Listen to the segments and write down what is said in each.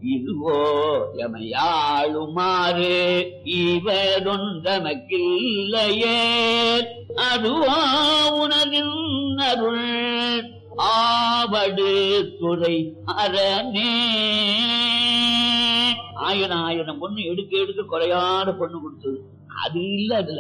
இதுவோ எமையாளுமாறு இவரொன்றமக்கில்லையே அதுவோ உனதின் அருள் ஆவடு துறை அரணே ஆயிரம் ஆயிரம் பொண்ணு எடுக்க எடுக்க குறையாத பொண்ணு கொடுத்தது அது இல்ல அதுல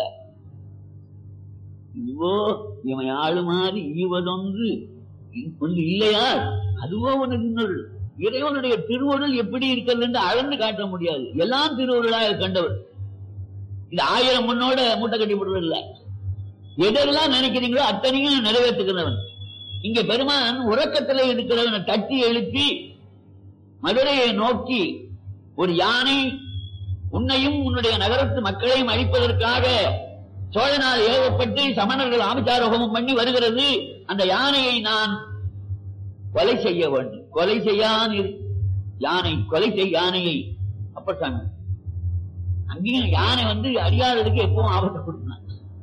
இதுவோ இவன் ஆளுமாறு ஈவதொன்று ஒன்று இல்லையா அதுவோ உனக்கு இன்னொரு இறைவனுடைய திருவருள் எப்படி இருக்கிறது என்று அளந்து காட்ட முடியாது எல்லாம் திருவருளாக கண்டவர் இந்த ஆயிரம் முன்னோட மூட்டை கட்டி விடுவதில்லை எதெல்லாம் நினைக்கிறீங்களோ அத்தனையும் நிறைவேற்றுகிறவன் இங்க பெருமான் உறக்கத்துல இருக்கிறவனை தட்டி எழுப்பி மதுரையை நோக்கி ஒரு யானை உன்னையும் உன்னுடைய நகரத்து மக்களையும் அழிப்பதற்காக சோழனால் ஏவப்பட்டு சமணர்கள் ஆபிச்சாரோகமும் பண்ணி வருகிறது அந்த யானையை நான் கொலை செய்ய வேண்டும் கொலை செய்யான் இரு. யானை கொலை செய் யானையை அப்பட்டாங்க அங்கேயும் யானை வந்து அறியாததுக்கு எப்பவும் ஆபத்தை கொடுத்தான்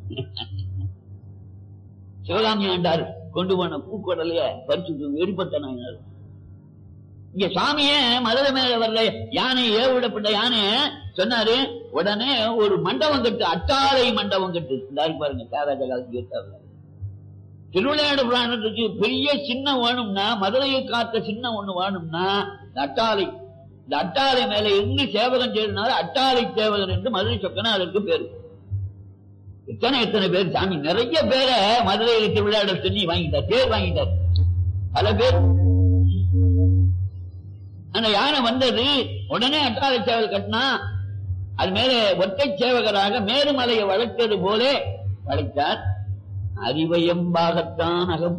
சிவகாமி ஆண்டார் கொண்டு போன பூக்கடலைய பறிச்சு வெடிப்பட்ட நாயினார் இங்க சாமியே மதுரை மேல வர்ற யானை ஏவிடப்பட்ட யானை சொன்னாரு உடனே ஒரு மண்டபம் கட்டு அட்டாளை மண்டபம் கட்டு இந்த பாருங்க தியாகராஜ காலத்துக்கு ஏற்றாரு திருவிளையாடு புராணத்துக்கு பெரிய சின்னம் வேணும்னா மதுரையை காத்த சின்னம் ஒண்ணு வேணும்னா இந்த அட்டாளை இந்த அட்டாளை மேல இருந்து சேவகன் செய்தனால அட்டாளை சேவகன் என்று மதுரை சொக்கனா அதற்கு பேரு எத்தனை எத்தனை பேர் சாமி நிறைய பேரை மதுரையில திருவிளையாட சொல்லி வாங்கிட்டார் பேர் வாங்கிட்டார் பல பேர் அந்த யானை வந்தது உடனே அட்டாளை சேவல் கட்டினா அது மேல ஒற்றை சேவகராக மேருமலையை வளர்த்தது போலே வளைத்தார் அறிவயம்பாகத்தான் அகம்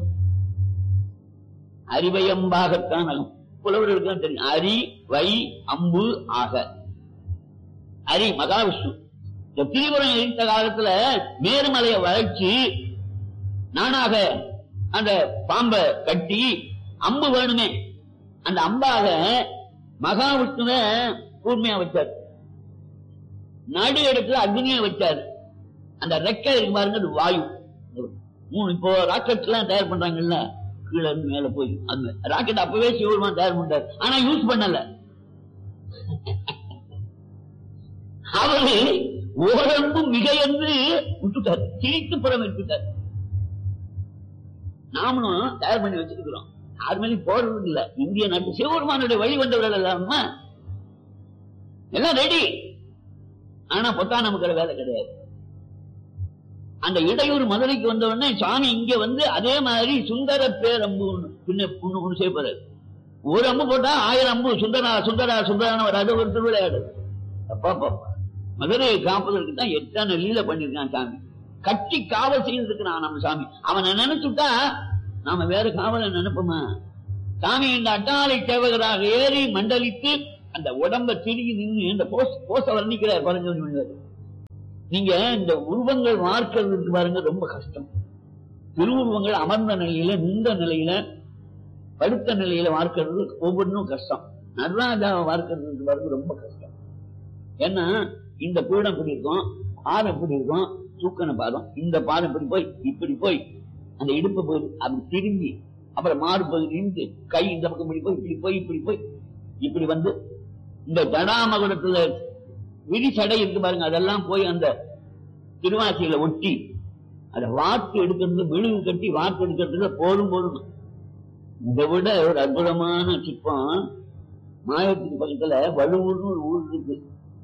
அறிவயம்பாகத்தான் அகம் புலவர்களுக்கு தான் தெரியும் அரி வை அம்பு ஆக அரி மகாவிஷ்ணு இந்த திரிபுரம் இருந்த காலத்துல மேருமலையை வளைச்சு நானாக அந்த பாம்பை கட்டி அம்பு வேணுமே அந்த அம்பாக மகாவிஷ்ணுவ கூர்மையா வச்சார் நடு இடத்துல அக்னியை வச்சாரு அந்த ரெக்கை இருக்கு பாருங்க அது வாயு மூணு இப்போ ராக்கெட் எல்லாம் தயார் பண்றாங்கல்ல கீழே இருந்து மேல போய் அந்த ராக்கெட் அப்பவே சிவபெருமான் தயார் பண்றாரு ஆனா யூஸ் பண்ணல அவரு ஓரம்பு மிக என்று விட்டுட்டார் திணித்து புறம் விட்டுட்டார் நாமளும் தயார் பண்ணி வச்சிருக்கிறோம் யார் மேலேயும் போடுறது இல்ல இந்திய நாட்டு சிவபெருமானுடைய வழி வந்தவர்கள் இல்லாம எல்லாம் ரெடி ஆனா பொத்தா நமக்கு வேலை கிடையாது அந்த இடையூர் மதுரைக்கு வந்த உடனே சாமி இங்க வந்து அதே மாதிரி சுந்தர பேரம்பு ஒண்ணு பின்ன ஒண்ணு ஒண்ணு செய்யப்படுறாரு ஒரு அம்பு போட்டா ஆயிரம் அம்பு சுந்தரா சுந்தரா சுந்தரான ஒரு அது ஒரு திருவிளையாடு அப்பா பாப்பா மதுரையை காப்பதற்கு தான் எத்தனை லீல பண்ணிருக்கான் சாமி கட்டி காவல் செய்திருக்கிறான் நம்ம சாமி அவனை நினைச்சுட்டா நாம வேற காவலை நினைப்போமா சாமி இந்த அட்டாளை சேவகராக ஏறி மண்டலித்து அந்த உடம்ப திருகி நின்று இந்த போஸ் போச வர்ணிக்கிறார் பாருங்க நீங்க இந்த உருவங்கள் வார்க்கிறதுக்கு பாருங்க ரொம்ப கஷ்டம் திருவுருவங்கள் அமர்ந்த நிலையில நின்ற நிலையில படுத்த நிலையில வார்க்கிறது ஒவ்வொன்றும் கஷ்டம் நடராஜாவை வார்க்கிறதுக்கு பாருங்க ரொம்ப கஷ்டம் ஏன்னா இந்த பீடம் இப்படி இருக்கும் பாதம் இப்படி இருக்கும் தூக்கன பாதம் இந்த பாதம் இப்படி போய் இப்படி போய் அந்த இடுப்பு போய் அப்படி திரும்பி அப்புறம் மாறு போய் நின்று கை இந்த பக்கம் இப்படி போய் இப்படி போய் இப்படி போய் இப்படி வந்து இந்த ஜடாமகுடத்துல விரி சடை இருக்கு பாருங்க அதெல்லாம் போய் அந்த திருவாசியில ஒட்டி அதை வாக்கு எடுக்கிறது விழுவு கட்டி வாக்கு எடுக்கிறதுல போதும் போதும் இதை விட ஒரு அற்புதமான சிற்பம் மாயத்துக்கு பக்கத்துல வலுவூர்னு ஒரு ஊர் இருக்கு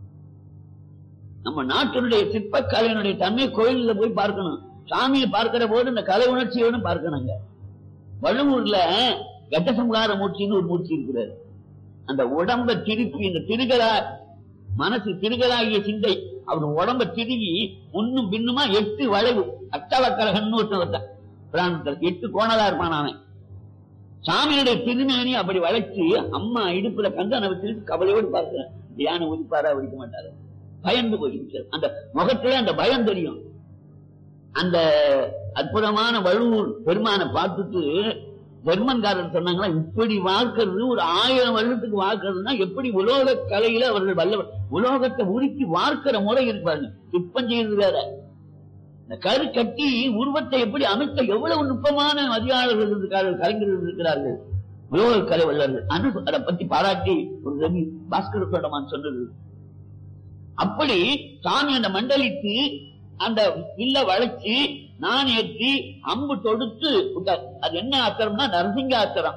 நம்ம நாட்டினுடைய சிற்பக்கலையினுடைய தன்மை கோயில்ல போய் பார்க்கணும் சாமியை பார்க்கிற போது இந்த கலை உணர்ச்சியோட பார்க்கணுங்க வழுவூர்ல கட்டசம்கார மூர்த்தின்னு ஒரு மூர்த்தி இருக்கிறாரு அந்த உடம்ப திருப்பி இந்த திருகலா மனசு திருகலாகிய சிந்தை அவர் உடம்ப திருகி முன்னும் பின்னுமா எட்டு வளைவு அட்டவக்கரகன்னு ஒருத்தன் வந்தான் பிராணத்தில் எட்டு கோணலா இருப்பான் அவன் சாமியுடைய திருமேனி அப்படி வளைச்சு அம்மா இடுப்புல கந்தனை வச்சுட்டு கவலையோடு பார்க்கிறேன் யானை ஒதுப்பாரா ஒழிக்க மாட்டாரு பயந்து போயிருக்கிறார் அந்த முகத்துல அந்த பயம் தெரியும் அந்த அற்புதமான வழுவூர் பெருமானை பார்த்துட்டு ஜெர்மன்காரர் சொன்னாங்களா இப்படி வாக்குறது ஒரு ஆயிரம் வருடத்துக்கு வாக்குறதுன்னா எப்படி உலோக கலையில அவர்கள் வல்லவர் உலோகத்தை உருக்கி வார்க்கிற முறை இருப்பாங்க சிற்பம் செய்யறது வேற இந்த கரு கட்டி உருவத்தை எப்படி அமைத்த எவ்வளவு நுட்பமான மதியாளர்கள் இருக்கிறார்கள் கலைஞர்கள் இருக்கிறார்கள் உலக கலை வல்லர்கள் அனு அதை பத்தி பாராட்டி ஒரு ரவி பாஸ்கர சோடமான் சொன்னது அப்படி சாமி அந்த மண்டலிக்கு அந்த வில்ல வளைச்சு நான் ஏற்றி அம்பு தொடுத்து விட்டார் அது என்ன ஆத்திரம்னா நரசிங்க ஆத்திரம்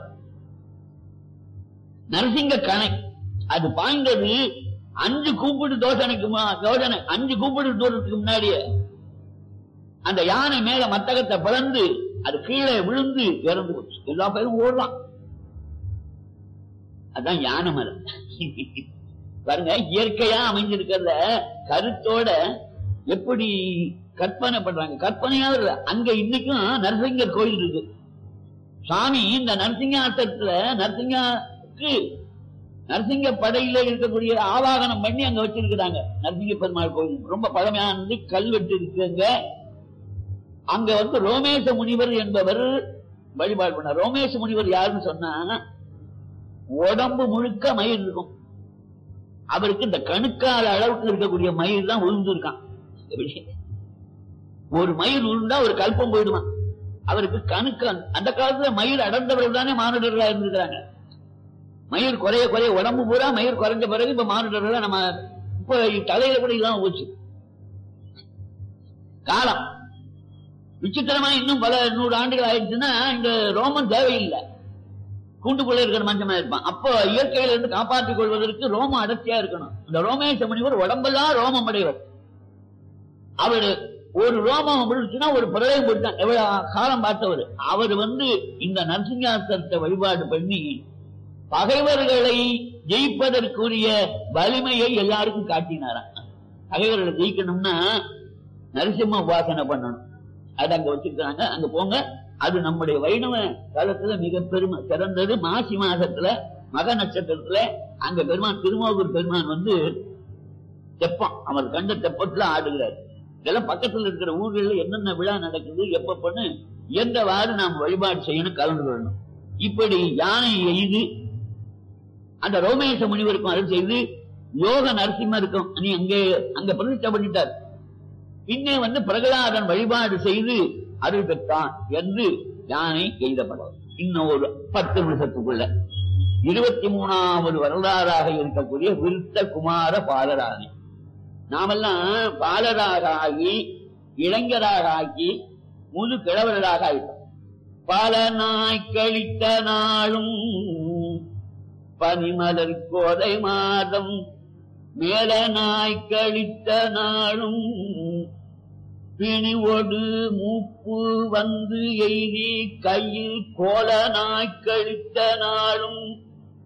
நரசிங்க கணை அது பாய்ந்தது அஞ்சு கூப்பிடு தோசனைக்கு மு- தோசனை அஞ்சு கூப்பிடு தூரத்துக்கு முன்னாடியே அந்த யானை மேல மத்தகத்தை பிளந்து அது கீழே விழுந்து இறந்து போச்சு எல்லா பேரும் ஓடுறான் அதான் யானை மரம் பாருங்க இயற்கையா அமைஞ்சிருக்கிறத கருத்தோட எப்படி கற்பனை பண்றாங்க கற்பனையா இல்ல அங்க இன்னைக்கும் நரசிங்கர் கோயில் இருக்கு சாமி இந்த நரசிங்காசத்துல நரசிங்கக்கு நரசிங்க படையில இருக்கக்கூடிய ஆவாகனம் பண்ணி அங்க வச்சிருக்கிறாங்க நரசிங்க பெருமாள் கோயில் ரொம்ப பழமையானது கல்வெட்டு இருக்குங்க அங்க வந்து ரோமேச முனிவர் என்பவர் வழிபாடு பண்ணார் ரோமேச முனிவர் யாருன்னு சொன்னா உடம்பு முழுக்க மயிர் இருக்கும் அவருக்கு இந்த கணுக்கால அளவுக்கு இருக்கக்கூடிய மயிர் தான் விழுந்திருக்கான் ஒரு மயிர் விழுந்தா ஒரு கல்பம் போயிடுமா அவருக்கு கணுக்க அந்த காலத்துல மயிர் அடர்ந்தவர்கள் தானே மானுடர்களா இருந்திருக்கிறாங்க மயிர் குறைய குறைய உடம்பு பூரா மயிர் குறைஞ்ச பிறகு இப்ப மானுடர்களா நம்ம இப்ப தலையில கூட இல்லாம போச்சு காலம் விசித்திரமா இன்னும் பல நூறு ஆண்டுகள் ஆயிடுச்சுன்னா இந்த ரோமன் தேவையில்லை கூண்டுக்குள்ள இருக்கிற மஞ்சமா இருப்பான் அப்போ இயற்கையில இருந்து காப்பாற்றிக் கொள்வதற்கு ரோமம் அடர்த்தியா இருக்கணும் இந்த ரோமேச முனிவர் உடம்பெல்லாம் ரோமம் அடைவர் அவரு ஒரு ரோமம் விழுச்சுன்னா ஒரு பிரளயம் போட்டான் எவ்வளவு காலம் பார்த்தவர் அவர் வந்து இந்த நரசிங்காசனத்தை வழிபாடு பண்ணி பகைவர்களை ஜெயிப்பதற்குரிய வலிமையை எல்லாருக்கும் காட்டினாராம் பகைவர்களை ஜெயிக்கணும்னா நரசிம்ம உபாசனை பண்ணணும் அது அங்க வச்சிருக்காங்க அங்க போங்க அது நம்முடைய வைணவ காலத்துல மிக பெருமை சிறந்தது மாசி மாசத்துல மக நட்சத்திரத்துல அங்க பெருமான் திருமோகூர் பெருமான் வந்து தெப்பம் அவர் கண்ட தெப்பத்துல ஆடுகிறார் இதெல்லாம் பக்கத்துல இருக்கிற ஊர்கள்ல என்னென்ன விழா நடக்குது எப்ப பண்ணு எந்தவாறு நாம் வழிபாடு செய்யணும் கலந்து கொள்ளணும் இப்படி யானை எய்து அந்த ரோமேச முனிவருக்கும் அருள் செய்து யோக நரசிம்மருக்கும் நீ அங்கே அங்க பிரதிஷ்டை பண்ணிட்டார் பின்னே வந்து பிரகலாதன் வழிபாடு செய்து அருள் பெற்றான் என்று யானை எய்தப்படும் இன்னும் ஒரு பத்து நிமிஷத்துக்குள்ள இருபத்தி மூணாவது வரலாறாக இருக்கக்கூடிய விருத்த குமார பாலராணி நாமெல்லாம் பாலராக ஆகி இளைஞராக ஆகி முழு கிழவர்களாக ஆயிட்டோம் பல நாய் கழித்த நாளும் பனிமலர் கோதை மாதம் மேல நாய் கழித்த நாளும் பிணிவொடு மூப்பு வந்து எய்தி கையில் கோல நாய் கழித்த நாளும்